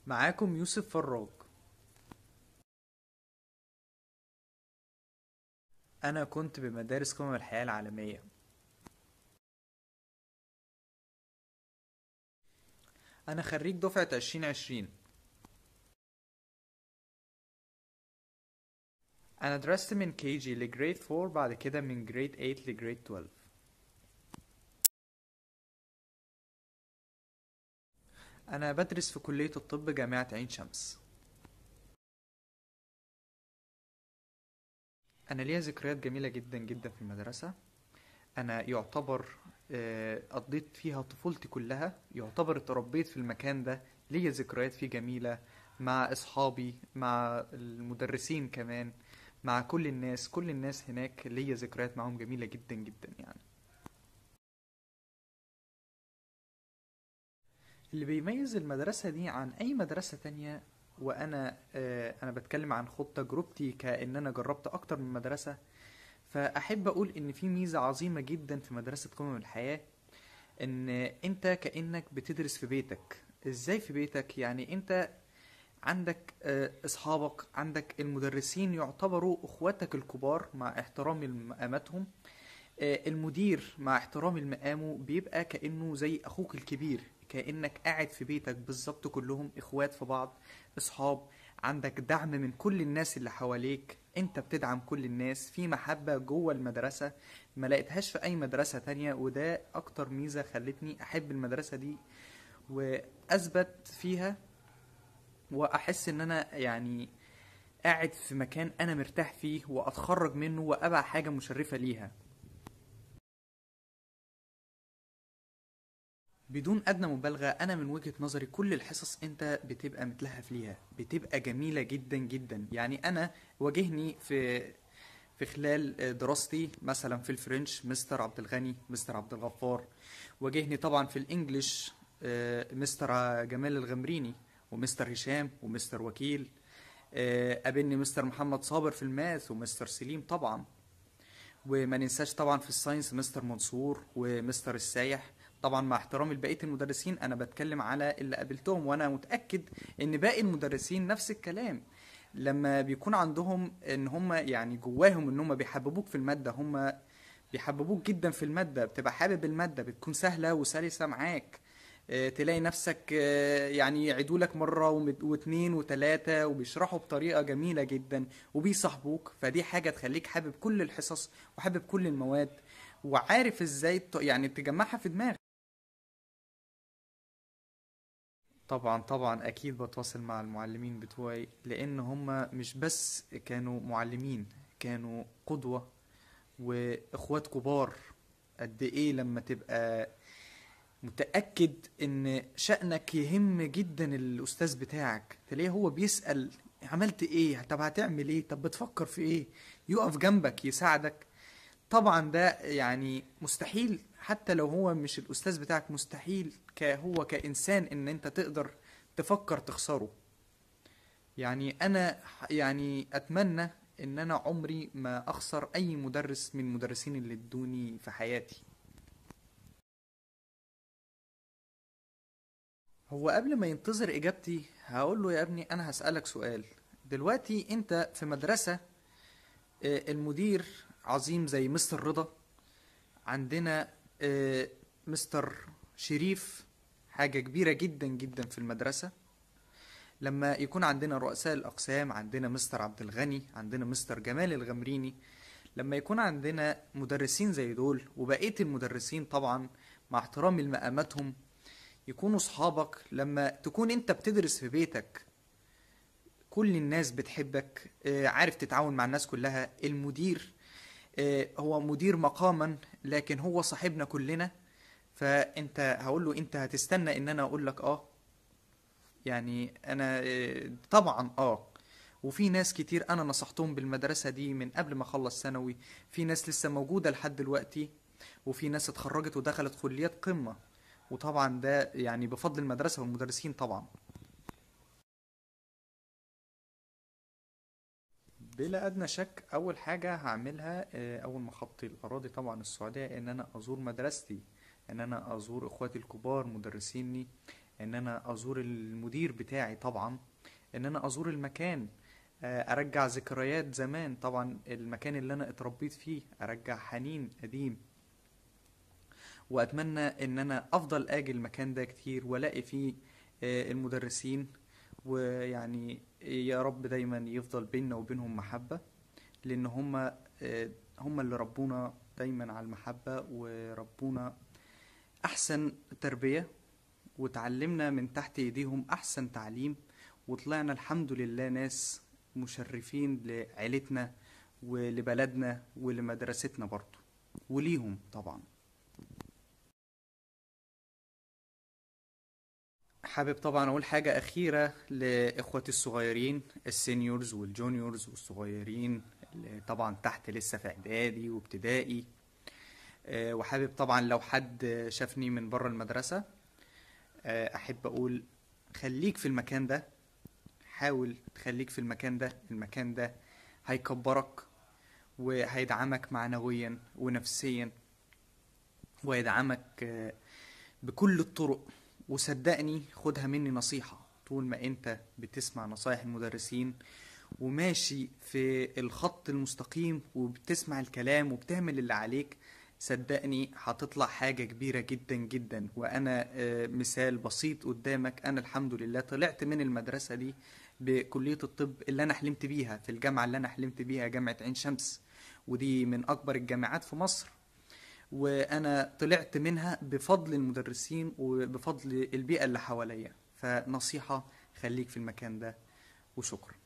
معاكم يوسف فراج أنا كنت بمدارس قمم الحياة العالمية أنا خريج دفعة عشرين عشرين أنا درست من كي جي لجريد فور بعد كده من جريد 8 لجريد 12 أنا بدرس في كلية الطب جامعة عين شمس أنا ليا ذكريات جميلة جدا جدا في المدرسة أنا يعتبر آه، قضيت فيها طفولتي كلها يعتبر اتربيت في المكان ده ليا ذكريات فيه جميلة مع أصحابي مع المدرسين كمان مع كل الناس كل الناس هناك ليا ذكريات معاهم جميلة جدا جدا يعني اللي بيميز المدرسة دي عن أي مدرسة تانية وأنا آه، أنا بتكلم عن خد تجربتي كأن أنا جربت أكتر من مدرسة فأحب أقول إن في ميزة عظيمة جدا في مدرسة قمم الحياة إن أنت كأنك بتدرس في بيتك إزاي في بيتك يعني أنت عندك آه، أصحابك عندك المدرسين يعتبروا أخواتك الكبار مع احترام مقاماتهم آه، المدير مع احترام المقامه بيبقى كأنه زي أخوك الكبير كأنك قاعد في بيتك بالظبط كلهم إخوات في بعض أصحاب عندك دعم من كل الناس اللي حواليك انت بتدعم كل الناس في محبة جوه المدرسة ما لقيتهاش في أي مدرسة تانية وده أكتر ميزة خلتني أحب المدرسة دي وأثبت فيها وأحس إن أنا يعني قاعد في مكان أنا مرتاح فيه وأتخرج منه وأبقى حاجة مشرفة ليها بدون ادنى مبالغه انا من وجهه نظري كل الحصص انت بتبقى متلهف ليها بتبقى جميله جدا جدا يعني انا واجهني في في خلال دراستي مثلا في الفرنش مستر عبد الغني مستر عبد الغفار واجهني طبعا في الانجليش آه، مستر جمال الغمريني ومستر هشام ومستر وكيل آه، قابلني مستر محمد صابر في الماث ومستر سليم طبعا وما ننساش طبعا في الساينس مستر منصور ومستر السايح طبعا مع احترامي لبقيه المدرسين انا بتكلم على اللي قابلتهم وانا متاكد ان باقي المدرسين نفس الكلام لما بيكون عندهم ان هم يعني جواهم ان هم بيحببوك في الماده هم بيحببوك جدا في الماده بتبقى حابب الماده بتكون سهله وسلسه معاك آه، تلاقي نفسك آه، يعني يعيدوا لك مره ومت- واتنين وتلاته وبيشرحوا بطريقه جميله جدا وبيصاحبوك فدي حاجه تخليك حابب كل الحصص وحابب كل المواد وعارف ازاي ت- يعني تجمعها في دماغك طبعا طبعا اكيد بتواصل مع المعلمين بتوعي لان هم مش بس كانوا معلمين كانوا قدوة واخوات كبار قد ايه لما تبقى متأكد ان شأنك يهم جدا الاستاذ بتاعك تلاقيه هو بيسأل عملت ايه طب هتعمل ايه طب بتفكر في ايه يقف جنبك يساعدك طبعا ده يعني مستحيل حتى لو هو مش الاستاذ بتاعك مستحيل كهو كانسان ان انت تقدر تفكر تخسره يعني انا ح- يعني اتمنى ان انا عمري ما اخسر اي مدرس من المدرسين اللي ادوني في حياتي هو قبل ما ينتظر اجابتي هقول له يا ابني انا هسألك سؤال دلوقتي انت في مدرسة آه، المدير عظيم زي مستر رضا عندنا آه، مستر شريف حاجة كبيرة جدا جدا في المدرسة لما يكون عندنا رؤساء الأقسام عندنا مستر عبد الغني عندنا مستر جمال الغمريني لما يكون عندنا مدرسين زي دول وبقية المدرسين طبعا مع احترامي لمقاماتهم يكونوا صحابك لما تكون انت بتدرس في بيتك كل الناس بتحبك آه، عارف تتعاون مع الناس كلها المدير آه، هو مدير مقاما لكن هو صاحبنا كلنا فانت هقول له انت هتستنى ان انا اقول لك اه يعني انا آه، طبعا اه وفي ناس كتير انا نصحتهم بالمدرسة دي من قبل ما اخلص ثانوي في ناس لسه موجودة لحد دلوقتي وفي ناس اتخرجت ودخلت كليات قمة وطبعا ده يعني بفضل المدرسة والمدرسين طبعا بلا أدنى شك أول حاجة هعملها آه، أول ما أخطي الأراضي طبعا السعودية إن أنا أزور مدرستي إن أنا أزور إخواتي الكبار مدرسيني ان انا ازور المدير بتاعي طبعا ان انا ازور المكان آه، ارجع ذكريات زمان طبعا المكان اللي انا اتربيت فيه ارجع حنين قديم واتمنى ان انا افضل اجي المكان ده كتير والاقي فيه آه، المدرسين ويعني يا رب دايما يفضل بيننا وبينهم محبة لان هم آه، هم اللي ربونا دايما على المحبة وربونا احسن تربية وتعلمنا من تحت ايديهم احسن تعليم وطلعنا الحمد لله ناس مشرفين لعيلتنا ولبلدنا ولمدرستنا برضو وليهم طبعا حابب طبعا اقول حاجة اخيرة لاخواتي الصغيرين السينيورز والجونيورز والصغيرين اللي طبعا تحت لسه في اعدادي وابتدائي آه، وحابب طبعا لو حد شافني من بره المدرسة آه، احب اقول خليك في المكان ده حاول تخليك في المكان ده المكان ده هيكبرك وهيدعمك معنويا ونفسيا ويدعمك آه، بكل الطرق وصدقني خدها مني نصيحة طول ما انت بتسمع نصايح المدرسين وماشي في الخط المستقيم وبتسمع الكلام وبتعمل اللي عليك صدقني هتطلع حاجة كبيرة جدا جدا وأنا آه، مثال بسيط قدامك أنا الحمد لله طلعت من المدرسة دي بكلية الطب اللي أنا حلمت بيها في الجامعة اللي أنا حلمت بيها جامعة عين شمس ودي من أكبر الجامعات في مصر وانا طلعت منها بفضل المدرسين وبفضل البيئة اللي حواليا فنصيحة خليك في المكان ده وشكرا